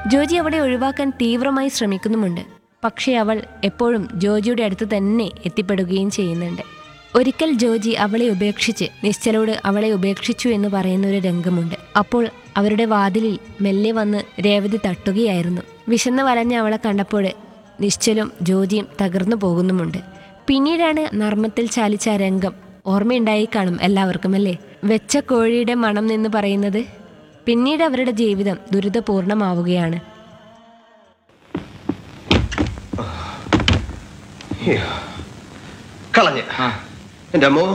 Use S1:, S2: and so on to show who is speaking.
S1: ജോജി അവളെ ഒഴിവാക്കാൻ തീവ്രമായി ശ്രമിക്കുന്നുമുണ്ട് പക്ഷേ അവൾ എപ്പോഴും ജോജിയുടെ അടുത്ത് തന്നെ എത്തിപ്പെടുകയും ചെയ്യുന്നുണ്ട് ഒരിക്കൽ ജോജി അവളെ ഉപേക്ഷിച്ച് നിശ്ചലോട് അവളെ ഉപേക്ഷിച്ചു എന്ന് പറയുന്ന ഒരു രംഗമുണ്ട് അപ്പോൾ അവരുടെ വാതിലിൽ മെല്ലെ വന്ന് രേവതി തട്ടുകയായിരുന്നു വിശന്ന് വലഞ്ഞ അവളെ കണ്ടപ്പോൾ നിശ്ചലും ജോജിയും തകർന്നു പോകുന്നുമുണ്ട് പിന്നീടാണ് നർമ്മത്തിൽ ചാലിച്ച ആ രംഗം ഓർമ്മയുണ്ടായി കാണും എല്ലാവർക്കും അല്ലേ വെച്ച കോഴിയുടെ മണം എന്ന് പറയുന്നത് പിന്നീട് അവരുടെ ജീവിതം ദുരിതപൂർണമാവുകയാണ്
S2: കളഞ്ഞ് എന്റെ അമ്മോ